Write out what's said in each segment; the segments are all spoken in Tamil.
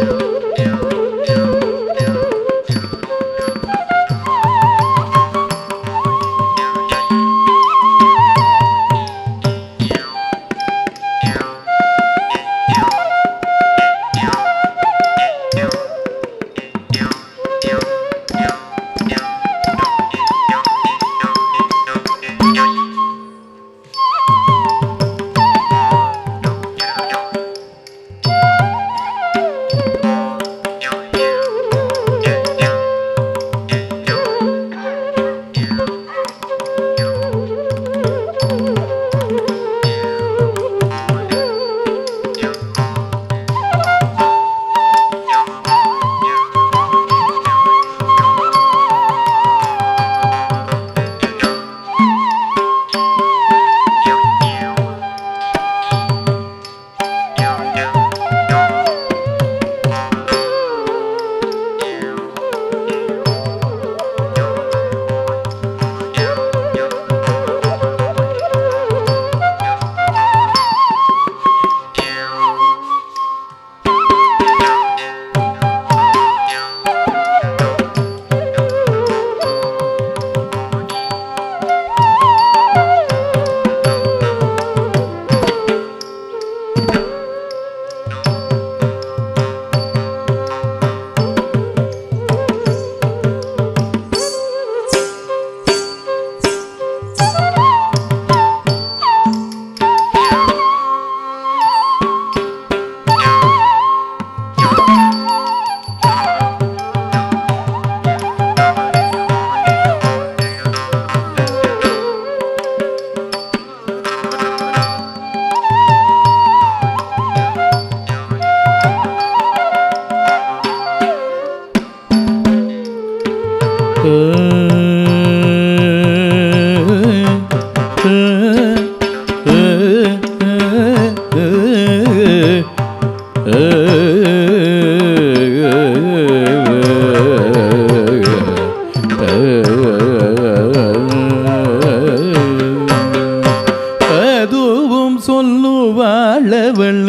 அதுவும் சொல்லுவாள் அவள்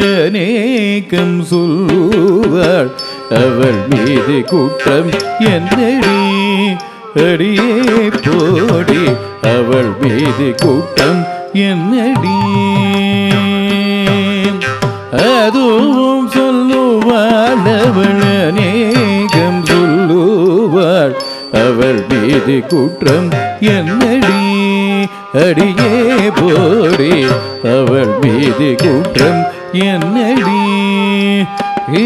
அநேகம் சொல்லுவாள் அவள் மீது குற்றம் என்னடி அடியே போடி அவள் மீது குற்றம் என்னடி அதுவும் சொல்லுவாள் அவள் அநேகம் சொல்லுவாள் அவள் மீது குற்றம் என்னடி அடியே போடி அவள் மீது குற்றம் என்னடி ஏ,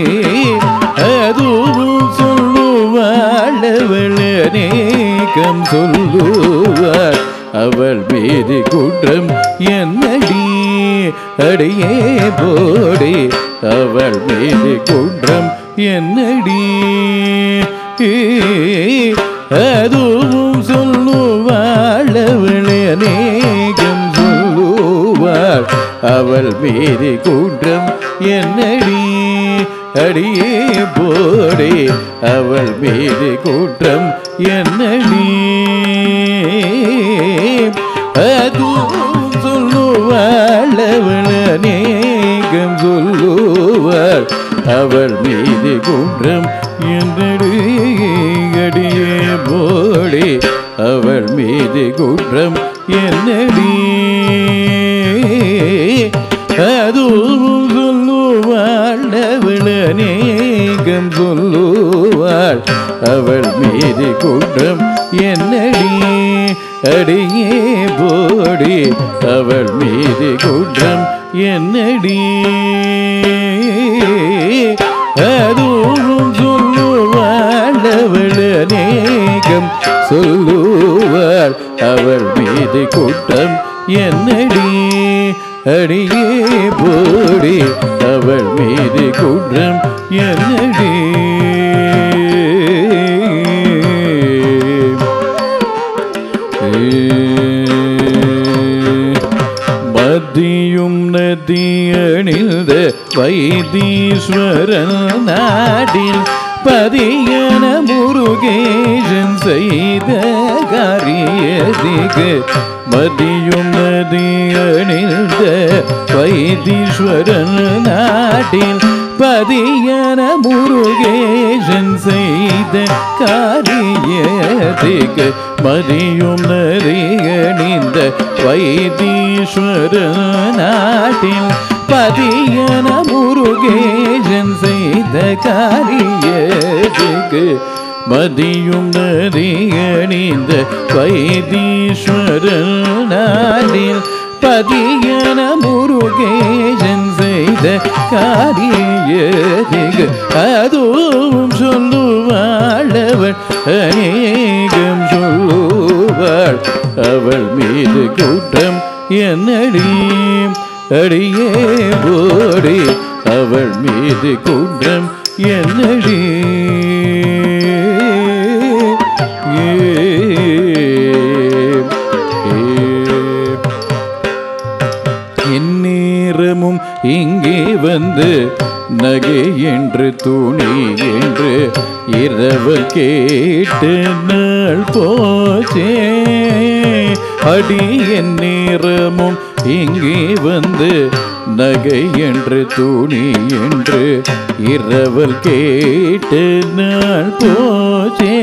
அதுவும் சொல்லுவாள் அவள் அநேகம் சொல்லுவாள் அவள் மீது குற்றம் என்னடி அடியே போடி அவள் மீது குற்றம் என்னடி ஏ, அதுவும் சொல்லுவாள் அவள் அநேகம் சொல்லுவாள் அவள் மீது குற்றம் என்னடி அடியே போடி அவள் மீது குற்றம் என்னடி அதுவும் சொல்லுவாள் அவள் அநேகம் சொல்லுவாள் அவள் மீது குன்றம் என்னடி அடியே போடி அவள் மீது குன்றம் என்னடி அதுவும் சொல்லுவாள் அவள் அநேகம் சொல்லுவாள் அவள் மீது குற்றம் என்னடி அடியே போடி அவள் மீது குற்றம் என்னடி அதுவும் சொல்லுவாள் அவள் அநேகம் சொல்லுவாள் அவள் மீது குற்றம் என்னடி அடியே போடி அவள் மீது குற்றம் என்னடி மதியும் நதியணிந்த வைத்தீஸ்வரன் நாடில் பதியன முருகேசன் செய்த காரியதிக்கு மதியும் நதியணிந்த வைத்தீஸ்வரன் நாட்டில் பதியன முருகேசன் செய்த காரியத்துக்கு மதியும் நறியணிந்த வைத்தீஸ்வர நாட்டில் பதியன முருகேசன் செய்த காரியத்துக்கு மதியும் நறியணிந்த வைத்தீஸ்வர நாட்டில் பதியன முருகேசன் செய்த காரியத்துக்கு அதுவும் சொல்லுவாள் அவள் அநேகம் சொல்லுவாள் அவள் மீது குற்றம் என்னடி அடியே போடி அவள் மீது குற்றம் என்னடி ஏ ஏ எந்நேரமும் இங்கே வந்து நகை என்று துணி என்று இரவல் கேட்டு நாள் போச்சே அடி எந்நேரமும் இங்கே வந்து நகை என்று துணி என்று இரவல் கேட்டு நாள் போச்சே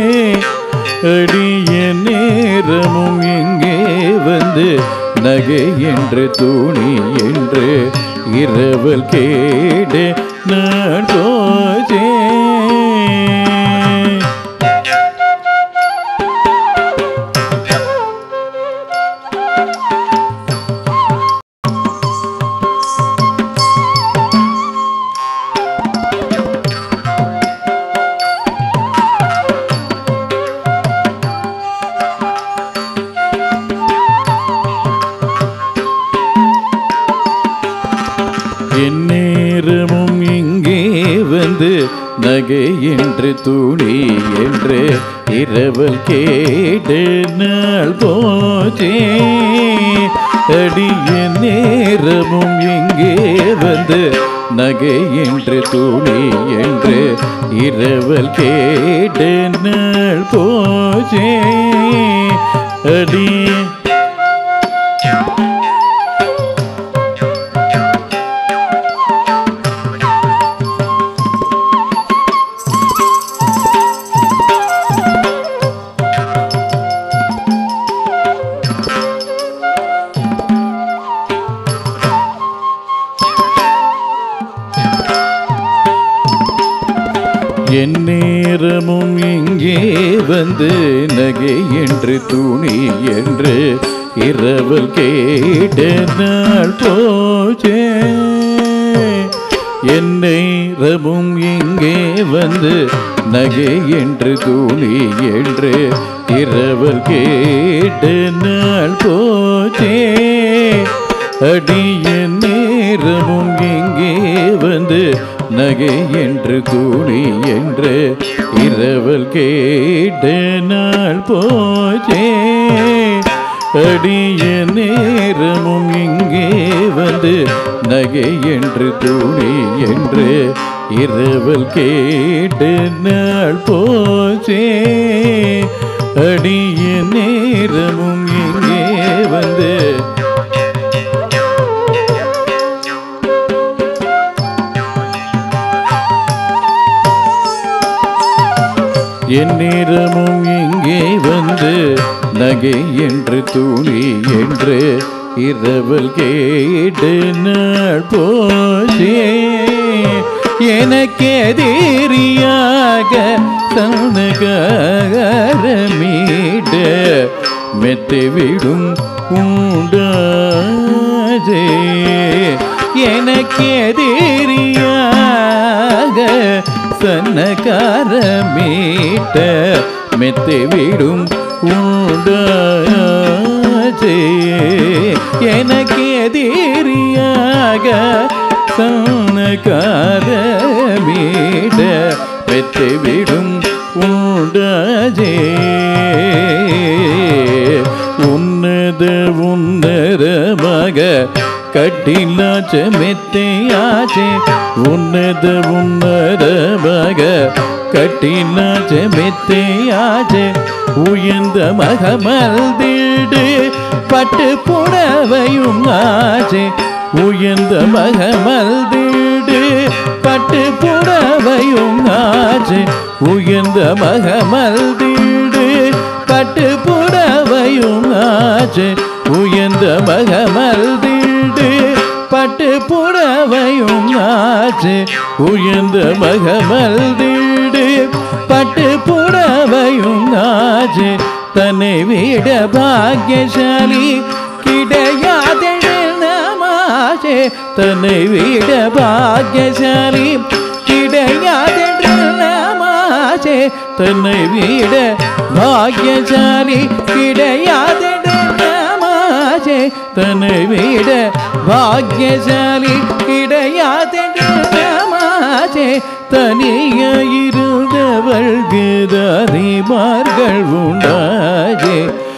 அடிய நேரமும் எங்கே வந்து நகை என்று துணி என்று இரவல் கேடு நான் போச்சே எந்நேரமும் இங்கே வந்து நகை என்று துணி என்று இரவல் கேடு நாள் போச்சே அடிய நேரமும் இங்கே வந்து நகை என்று துணி என்று இரவல் கேடு நாள் போச்சே அடிய என் நேரமும் இங்கே வந்து நகை என்று துணி என்று இரவல் கேட்ட நாள் போச்சே என் நேரமும் இங்கே வந்து நகை என்று துணி என்று இரவல் கேட்ட நாள் போச்சே அடிய நேரமும் இங்கே வந்து நகை என்று துணி என்று இரவல் கேட்ட நாள் போச்சே அடிய நேரமும் இங்கே வந்து நகை என்று துணி என்று இரவல் கேட்ட நாள் போச்சே அடிய நேரமும் இங்கே வந்து என் நேரமும் இங்கே வந்து நகை என்று துணி என்று இரவல் கேட்டு நாள் போச்சே எனக்கு எதிரியாக மீட மெத்தை விடும் உண்டாஜே எனக்கு எதிரியாக சன்னகார மீட்ட மெத்தை விடும் உண்டாஜே எனக்கு எதிரியாக சன்னகார மீட்ட மெத்தை விடும் உண்டாஜே உன்னத உன்னதமாக கட்டிலாச்ச மெத்தையாச்சே உன்னத உன்னதமாக கட்டிலாச்ச மெத்தையாச்சே உயர்ந்த மகமல்தீடு பட்டு புடவையும் ஆச்சே உயர்ந்த மகமல்தீடு பட்டு புடவையும் ஆச்சு உயர்ந்த மகமல் வீடு பட்டு புடவையும் ஆச்சு உயர்ந்த மகமல் வீடு பட்டு புடவையும் ஆச்சு உயர்ந்த மகமல் வீடு பட்டு புடவையும் ஆச்சு தன்னை விட பாக்கியசாலி கிடையாதெழு நமாச்சே தன்னை விட பாக்கியசாலி கிடையாதென்று நமாச்சே தன்னை விட பாக்கியசாலி கிடையாதென்று நமாச்சே தன்னை விட பாக்கியசாலி கிடையாதென்று நமாச்சே தனியாயிருந்தவள்கு தனிமார்கள் உண்டாஜே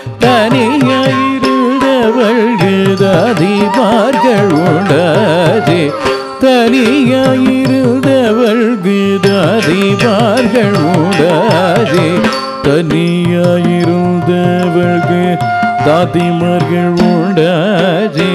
தனியாயிருந்தவள்கு தனிமார்கள் உண்டாஜே தனியாயிருந்தவள்கு தனிமார்கள் உண்டாஜே தனியாயிருந்தவள்கு தாதிமார்கள் உண்டாஜே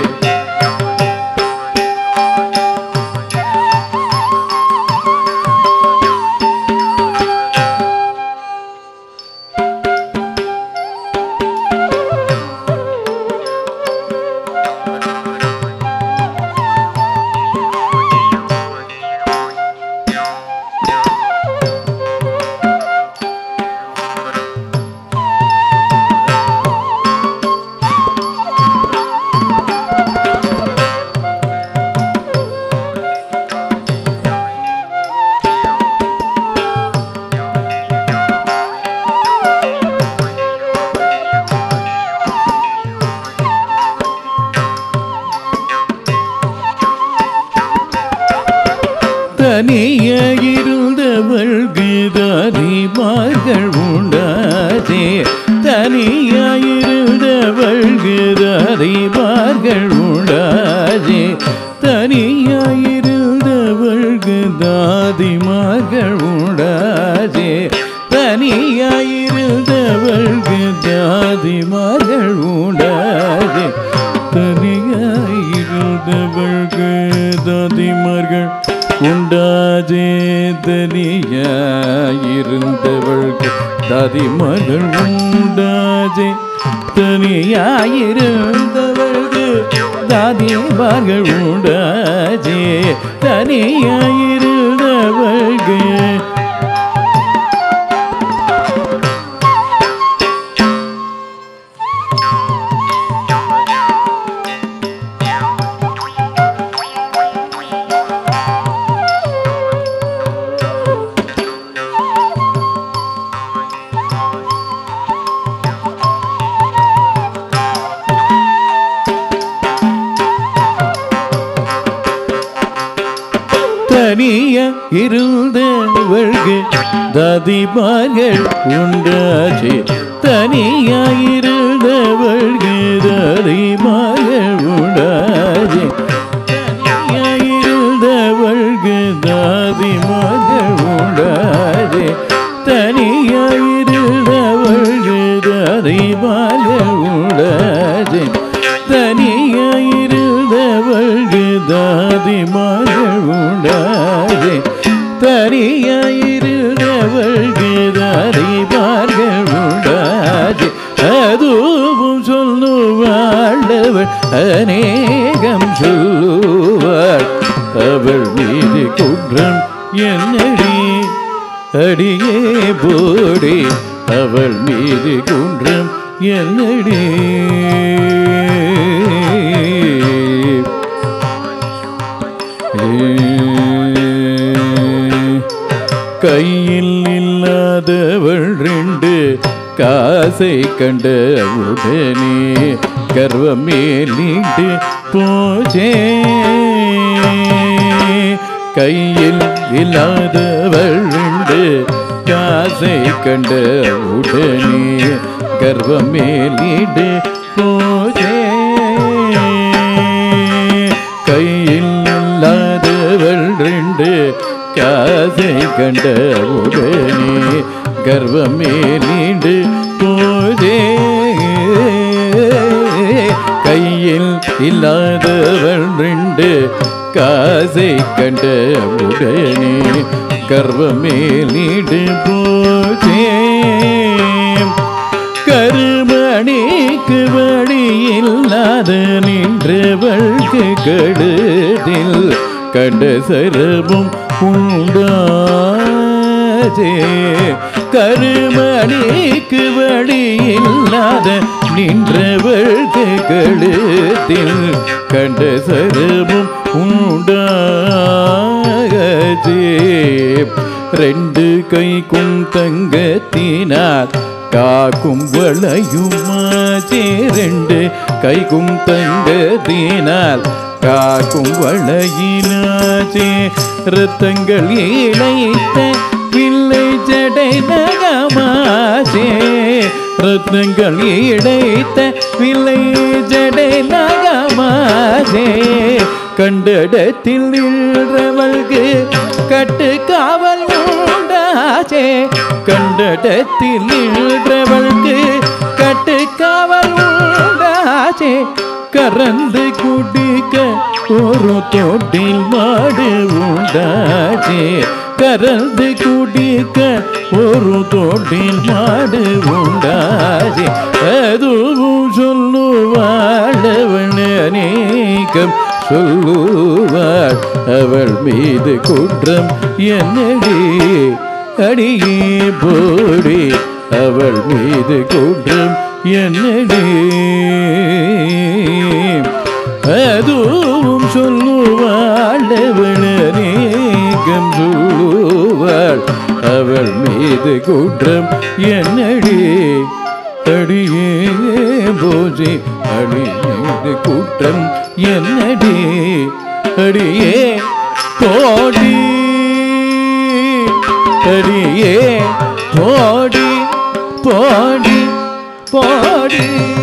தனியாயிருந்தவள்கு தாதிமார்கள் உண்டாதே தனியாயிருந்தவள்கு தாதிமார்கள் உண்டாதே தனியாயிருந்தவள்கு தாதிமார்கள் உண்டாதே தனியாயிருந்தவள்கு தாதிமார்கள் உண்டாதே தனியாயிருந்தவள்கு தாதிமார்கள் உண்டாதே தனியாயிருந்தவள்கு தாதிமார்கள் உண்டாதே தனியாயிருந்தவள்கு தாதிமார்கள் உண்டாதே தனியாயிருந்தவள்கு தனிய இருந்தவள்கு ததிமார்கள் உண்டாச்சு தனியாயிருந்தவள்கு ததிமார்கள் உண்டாச்சு தனியாயிருந்தவள்கு தாதிமார்கள் உண்டாச்சு தனியாயிருந்தவள்கு தாதிமார்கள் உண்டாச்சு தனியாயிருந்தவள்கு தாதிமார்கள் உண்டாதே தனியாயிருந்தவள்கு தாதிமார்கள் உண்டாதே அதுவும் சொல்லுவாழ்ந்தவள் அநேகம் சொல்லுவாள் அவள் மீது குற்றம் என்னடி அடியே போடி அவள் மீது குன்றம் என்னடி கையில் இல்லாதவள் ரெண்டு காசை கண்ட உடனே கர்வமே நீண்டு போச்சே கையில் இல்லாதவள் ரெண்டு காசை கண்ட உடனே கர்வமே நீண்டு போச்சே கையில் இல்லாதவள் ரெண்டு காசை கண்ட உடனே கர்வமே நீண்டு போதே கையில் இல்லாதவள் ரெண்டு காசை கண்ட உடனே கர்வமேலிடு போச்சே கருமணிக்கு வழி இல்லாத நின்றவൾക്ക് கடுதில் கண்ட சரபம் உண்டாச்சே கருமணிக்கு வழி இல்லாத நின்றவൾക്ക് கழுத்தில் கண்ட சரபம் உண்டாகச்சே ரெண்டு கைக்கும் தங்கத்தினார் காக்கும் வளையுமாச்சே ரெண்டு கைக்கும் தங்கத்தினால் காக்கும் வளையினாச்சே ரத்தங்கள் இழைத்த பிள்ளை ஜடை நகமாச்சே ரத்னங்கள் இழைத்த பிள்ளை ஜடை நகமாச்சே கண்டடத்தில் நின்றவள்கு கட்டு காவல் உண்டாச்சே கண்டடத்தில் நின்றவள்கு கட்டு காவல் உண்டாச்சே கறந்து குடிக்க ஒரு தோட்டில் மாடு உண்டாச்சே கறந்து குடிக்க ஒரு தோட்டில் மாடு உண்டாச்சே அதுவும் சொல்லுவாள் அவள் அநேகம் சொல்லுவாள் அவள் மீது குற்றம் என்னடி அடியே போடி அவள் மீது குற்றம் என்னடி அதுவும் சொல்லுவாள் அவள் அநேகம் சொல்லுவாள் அவள் மீது குற்றம் என்னடி அடியே போஜி அடி மீது குற்றம் என்னடி அடியே போடி அடியே போடி போடி போடி